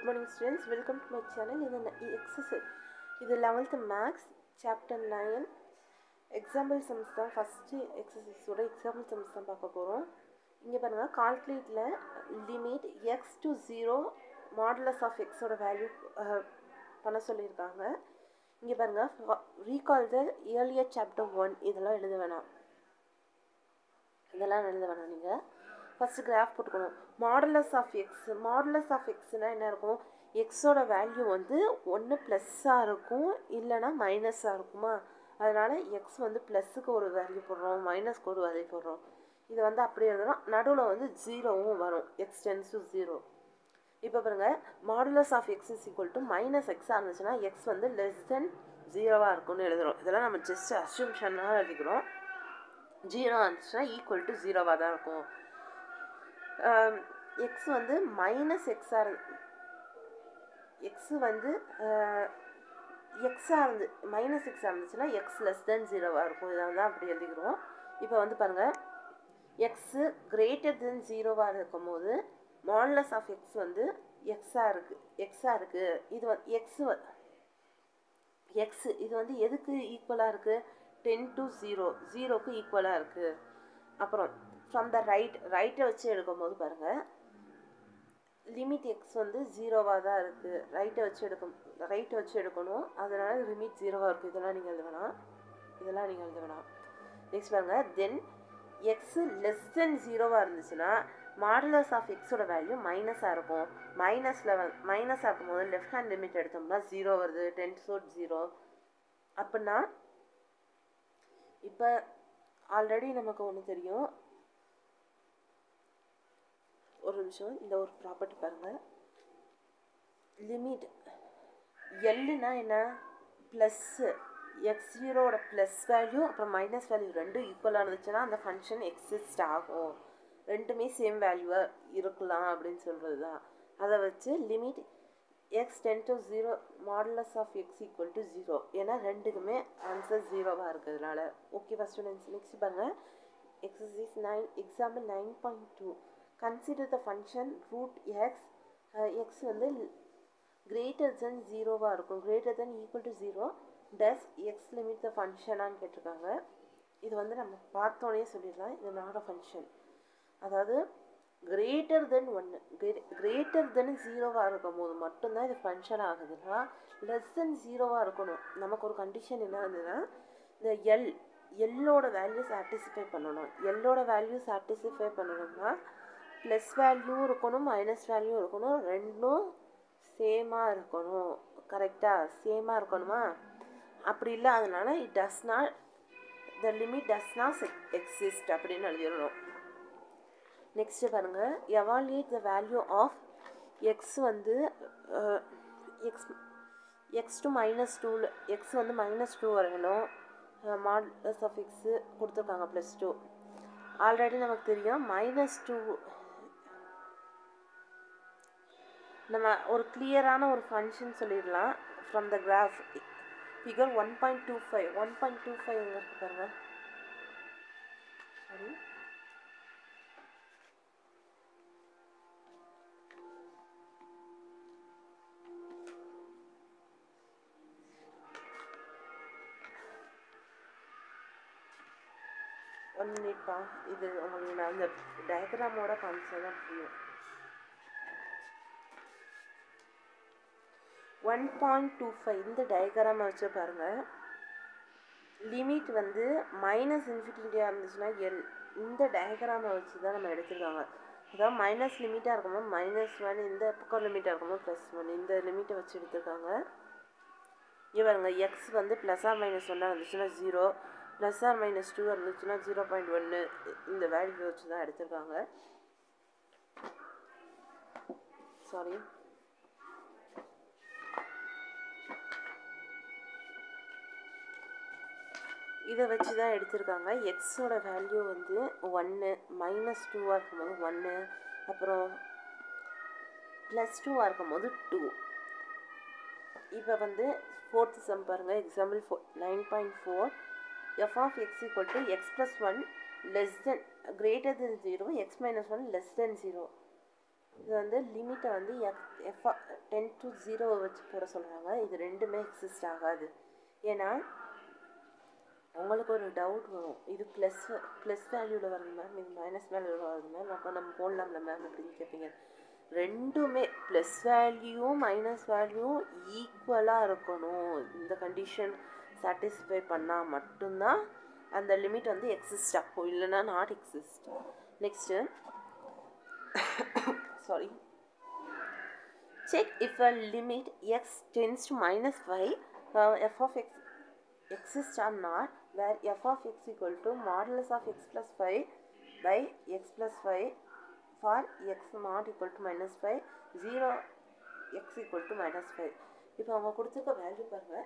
morning students welcome to my channel இது exercise இது eleventh maths chapter nine example sums தான் first எக்ஸசைஸோட example sums தான் பார்க்க போகிறோம் இங்கே பாருங்கள் கால்குலேட்டில் limit x to zero modulus of எக்ஸோட வேல்யூ பண்ண சொல்லியிருக்காங்க இங்கே பாருங்கள் recall the earlier chapter one இதெல்லாம் எழுத வேணாம் இதெல்லாம் எழுத வேணாம் நீங்கள் ஃபஸ்ட்டு கிராஃப் போட்டுக்கணும் modulus of x modulus of எக்ஸ்னால் என்ன இருக்கும் எக்ஸோட வேல்யூ வந்து ஒன்று ப்ளஸ்ஸாக இருக்கும் இல்லைனா மைனஸாக இருக்குமா அதனால் எக்ஸ் வந்து ப்ளஸ்ஸுக்கு ஒரு வேல்யூ போடுறோம் மைனஸ்க்கு ஒரு வேல்யூ போடுறோம் இது வந்து அப்படியே எழுதுனா நடுவில் வந்து ஜீரோவும் வரும் எக்ஸ் டென்ஸ் டு ஜீரோ இப்போ பாருங்கள் modulus of x is equal to minus எக்ஸாக இருந்துச்சுன்னா எக்ஸ் வந்து லெஸ் தென் ஜீரோவாக இருக்கும்னு எழுதுகிறோம் இதெல்லாம் நம்ம ஜஸ்ட் அஸ்யூம்ஷனாக எழுதிக்கிறோம் ஜீரோ இருந்துச்சுன்னா ஈக்குவல் டு ஜீரோவாக தான் இருக்கும் எக்ஸ் வந்து மைனஸ் எக்ஸாக இருந்து எக்ஸு வந்து எக்ஸாக இருந்து மைனஸ் எக்ஸாக இருந்துச்சுன்னா எக்ஸ் லெஸ் தென் ஜீரோவாக இருக்கும் இதை வந்து அப்படி எழுதிக்கிறோம் இப்போ வந்து பாருங்கள் எக்ஸு கிரேட்டர் தென் ஜீரோவாக இருக்கும் போது மாடலஸ் ஆஃப் எக்ஸ் வந்து எக்ஸாக இருக்குது எக்ஸாக இருக்குது இது வந்து எக்ஸு எக்ஸு இது வந்து எதுக்கு ஈக்குவலாக இருக்குது டென் டு ஜீரோ ஜீரோக்கு ஈக்குவலாக இருக்குது அப்புறம் ஃப்ரம் த ரைட் ரைட்டை வச்சு எடுக்கும்போது பாருங்கள் லிமிட் எக்ஸ் வந்து ஜீரோவாக தான் இருக்குது ரைட்டை வச்சு எடுக்கும் ரைட்டை வச்சு எடுக்கணும் அதனால் லிமிட் ஜீரோவாக இருக்குது இதெல்லாம் நீங்கள் எழுத வேணாம் இதெல்லாம் நீங்கள் எழுத வேணாம் நெக்ஸ்ட் பாருங்கள் தென் எக்ஸு லெஸ் தென் ஜீரோவாக இருந்துச்சுன்னா மாடுலஸ் ஆஃப் எக்ஸோட வேல்யூ மைனஸாக இருக்கும் மைனஸ் லெவல் மைனஸாக இருக்கும்போது லெஃப்ட் ஹேண்ட் லிமிட் எடுத்தோம்னா ஜீரோ வருது டென் சோட் ஜீரோ அப்படின்னா இப்போ ஆல்ரெடி நமக்கு ஒன்று தெரியும் ஒரு நிமிஷம் இந்த ஒரு ப்ராப்பர்ட்டி பாருங்கள் லிமிட் எல்லுனா என்ன ப்ளஸ்ஸு எக்ஸ் ஜீரோட ப்ளஸ் வேல்யூ அப்புறம் மைனஸ் வேல்யூ ரெண்டும் ஈக்குவலாக இருந்துச்சுன்னா அந்த ஃபங்க்ஷன் எக்ஸிஸ்ட் ஆகும் ரெண்டுமே சேம் வேல்யூவாக இருக்கலாம் அப்படின்னு சொல்கிறது தான் அதை வச்சு limit x tends to zero modulus of x equal to zero ஏன்னா ரெண்டுக்குமே ஆன்சர் ஜீரோவாக இருக்கிறதுனால ஓகேவா ஸ்டூடெண்ட்ஸ் நெக்ஸ்ட் பாருங்கள் exercise nine example nine point two consider the function root x x வந்து கிரேட்டர் தென் ஜீரோவாக இருக்கும் greater than equal to zero does x limit the ஃபங்க்ஷனான்னு கேட்டிருக்காங்க இது வந்து நம்ம பார்த்தோன்னே சொல்லிடலாம் இது நாட் அ ஃபங்க்ஷன் அதாவது கிரேட்டர் தென் ஒன்று கிரேட்டர் தென் ஜீரோவாக இருக்கும் போது மட்டும்தான் இது ஃபங்க்ஷன் ஆகுதுன்னா லெஸ் தென் ஜீரோவாக இருக்கணும் நமக்கு ஒரு கண்டிஷன் என்ன இருந்ததுன்னா இந்த எல் எல்லோட வேல்யூ சாட்டிஸ்ஃபை பண்ணணும் எல்லோட வேல்யூ சாட்டிஸ்ஃபை பண்ணணும்னா ப்ளஸ் வேல்யூவும் இருக்கணும் மைனஸ் வேல்யூவும் இருக்கணும் ரெண்டும் சேமாக இருக்கணும் கரெக்டாக சேமாக இருக்கணுமா அப்படி இல்லை அதனால it does not the limit does not exist அப்படின்னு எழுதிடணும் நெக்ஸ்ட்டு பாருங்கள் evaluate the value of x வந்து எக்ஸ் எக்ஸ் டு மைனஸ் டூவில் எக்ஸ் வந்து மைனஸ் டூ வரையணும் மாடலஸ் ஆஃப் எக்ஸு கொடுத்துருக்காங்க ப்ளஸ் டூ ஆல்ரெடி நமக்கு தெரியும் மைனஸ் டூ நம்ம ஒரு கிளியரான ஒரு ஃபங்க்ஷன் சொல்லிடலாம் from the graph figure one point two five one point two five எங்கே இருக்கு பாருங்கள் சாரி ஒன் மினிட்ப்பா இது உங்களுக்கு நான் இந்த டயக்ராமோட காமிச்சா தான் புரியும் ஒன் பாயிண்ட் டூ ஃபைவ் இந்த டயக்ராமை வச்சு பாருங்கள் லிமிட் வந்து மைனஸ் இன்ஃபினிட்டியாக இருந்துச்சுன்னா எல் இந்த டயக்ராமை வச்சு தான் நம்ம எடுத்துருக்காங்க அதாவது மைனஸ் லிமிட்டாக இருக்கும்போது மைனஸ் ஒன் இந்த பக்கம் லிமிட்டாக இருக்கும்போது ப்ளஸ் ஒன் இந்த லிமிட்டை வச்சு எடுத்துருக்காங்க இவருங்க எக்ஸ் வந்து ப்ளஸ் ஆர் மைனஸ் ஒன்னாக இருந்துச்சுன்னா zero plus r minus two இருந்துச்சுன்னா ஜீரோ பாயிண்ட் ஒன்று இந்த வேல்யூ வச்சு தான் எடுத்திருக்காங்க சாரி இதை வச்சு தான் எடுத்திருக்காங்க எக்ஸோட வேல்யூ வந்து ஒன்று மைனஸ் டூவாக இருக்கும்போது ஒன்று அப்புறம் ப்ளஸ் டூவாக இருக்கும்போது டூ இப்போ வந்து ஃபோர்த்து சம் பாருங்கள் example four nine point four f of x equal to x plus one less than greater than zero x minus one less than zero இது வந்து லிமிட்டை வந்து f f tends to zero வச்சு போட சொல்கிறாங்க இது ரெண்டுமே எக்ஸிஸ்ட் ஆகாது ஏன்னா உங்களுக்கு ஒரு டவுட் வரும் இது ப்ளஸ் ப்ளஸ் வேல்யூவில் வருது மேம் இது மைனஸ் வேல்யூவில் வருது மேம் அப்போ நம்ம போடலாம்ல மேம் அப்படின்னு கேட்பீங்க ரெண்டுமே ப்ளஸ் வேல்யூவும் மைனஸ் வேல்யூவும் ஈக்குவலாக இருக்கணும் இந்த கண்டிஷன் சாட்டிஸ்ஃபை பண்ணால் மட்டும்தான் அந்த லிமிட் வந்து எக்ஸிஸ்ட் ஆகும் இல்லைன்னா not exist next sorry check if a limit x tends to minus 5 uh, f of x exists or not where f of x equal to modulus of x plus 5 by x plus 5 for x not equal to minus 5 0 x equal to minus 5 இப்போ அவங்க கொடுத்துருக்க value பாருங்க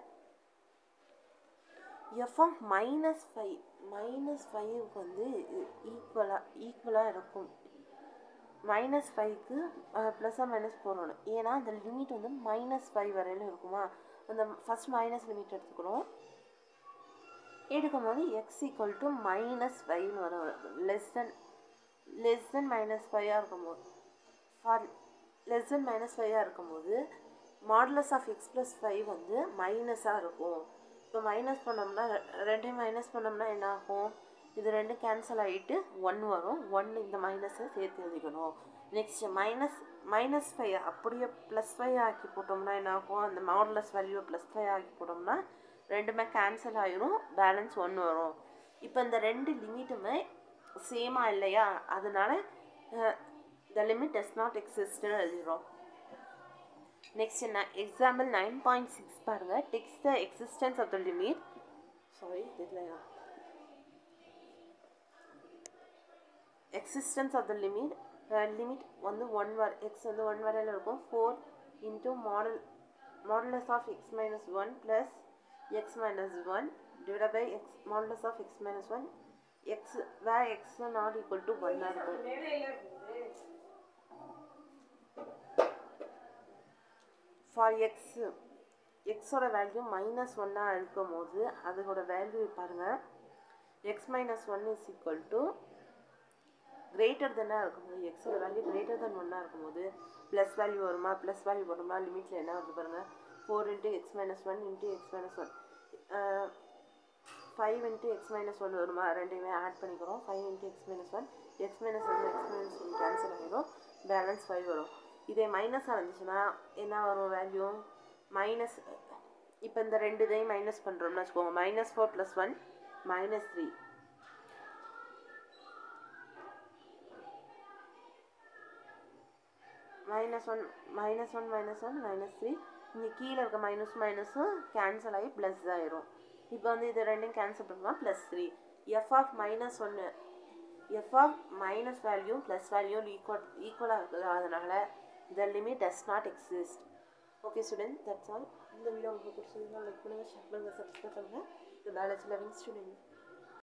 f of minus five minus ஃபைவுக்கு வந்து ஈக்குவலாக ஈக்குவலாக இருக்கும் minus ஃபைவ்க்கு ப்ளஸ்ஸாக மைனஸ் போடணும் ஏன்னா அந்த லிமிட் வந்து மைனஸ் ஃபைவ் வரையிலும் இருக்குமா அந்த ஃபஸ்ட் மைனஸ் லிமிட் எடுத்துக்கணும் எடுக்கும் போது எக்ஸ் ஈக்குவல் டு மைனஸ் ஃபைவ்னு வரும் less than less than minus ஃபைவாக இருக்கும்போது ஃபார் லெஸ் தென் மைனஸ் ஃபைவாக இருக்கும்போது modulus of x plus five வந்து மைனஸாக இருக்கும் இப்போ மைனஸ் பண்ணோம்னா ரெண்டையும் மைனஸ் பண்ணோம்னா என்ன ஆகும் இது ரெண்டும் கேன்சல் ஆகிட்டு ஒன் வரும் ஒன் இந்த மைனஸை சேர்த்து எழுதிக்கணும் நெக்ஸ்ட் மைனஸ் மைனஸ் ஃபைவ் அப்படியே ப்ளஸ் ஃபைவ் ஆக்கி போட்டோம்னா என்ன ஆகும் அந்த மாடுலஸ் வேல்யூவை ப்ளஸ் ஃபைவ் ஆக்கி போட்டோம்னா ரெண்டுமே கேன்சல் ஆகிரும் பேலன்ஸ் ஒன்று வரும் இப்போ இந்த ரெண்டு லிமிட்டுமே சேமாக இல்லையா அதனால த லிமிட் டஸ் நாட் எக்ஸிஸ்ட்னு எழுதிடுறோம் நெக்ஸ்ட் என்ன எக்ஸாம்பிள் நைன் பாயிண்ட் சிக்ஸ் பாருங்கள் டெக்ஸ் the existence of the limit sorry தெரியலையா existence of the limit limit வந்து ஒன் வர் எக்ஸ் வந்து ஒன் வரையில் இருக்கும் four into model modulus of x minus one plus x minus one divide by x modulus of x minus one x where x not equal to ஒன்னாக இருக்கும் for x எக்ஸோட value minus ஒன்னாக இருக்கும் போது அதோட value பாருங்கள் x minus one is equal to greater தென்னாக இருக்கும்போது எக்ஸோட வேல்யூ கிரேட்டர் தென் ஒன்னாக இருக்கும்போது ப்ளஸ் வேல்யூ வருமா ப்ளஸ் வேல்யூ போட்டோம்னா லிமிட்டில் என்ன வருது பாருங்கள் four into x minus one into x minus one five into x minus one வருமா ரெண்டையுமே ஆட் பண்ணிக்கிறோம் five into x minus one x minus one x minus one cancel ஆகிடும் பேலன்ஸ் ஃபைவ் வரும் இதே மைனஸாக இருந்துச்சுன்னா என்ன வரும் வேல்யூ மைனஸ் இப்போ இந்த ரெண்டு இதையும் மைனஸ் பண்ணுறோம்னு வச்சுக்கோங்க minus four plus one minus three minus one minus one minus one minus three இங்கே கீழே இருக்க மைனஸ் மைனஸும் கேன்சல் ஆகி ப்ளஸ் ஆயிரும் இப்போ வந்து இது ரெண்டையும் கேன்சல் பண்ணலாம் plus three f of minus ஒன்று f of minus value plus value equal ஈக்குவலாக இருக்குது அதனால் the limit does not exist okay student that's all இந்த வீடியோ உங்களுக்கு பிடிச்சிருந்தா லைக் பண்ணுங்கள் ஷேர் பண்ணுங்கள் சப்ஸ்கிரைப் பண்ணுங்கள் த நாலேஜ் லெவன் ஸ்டூடெண்ட்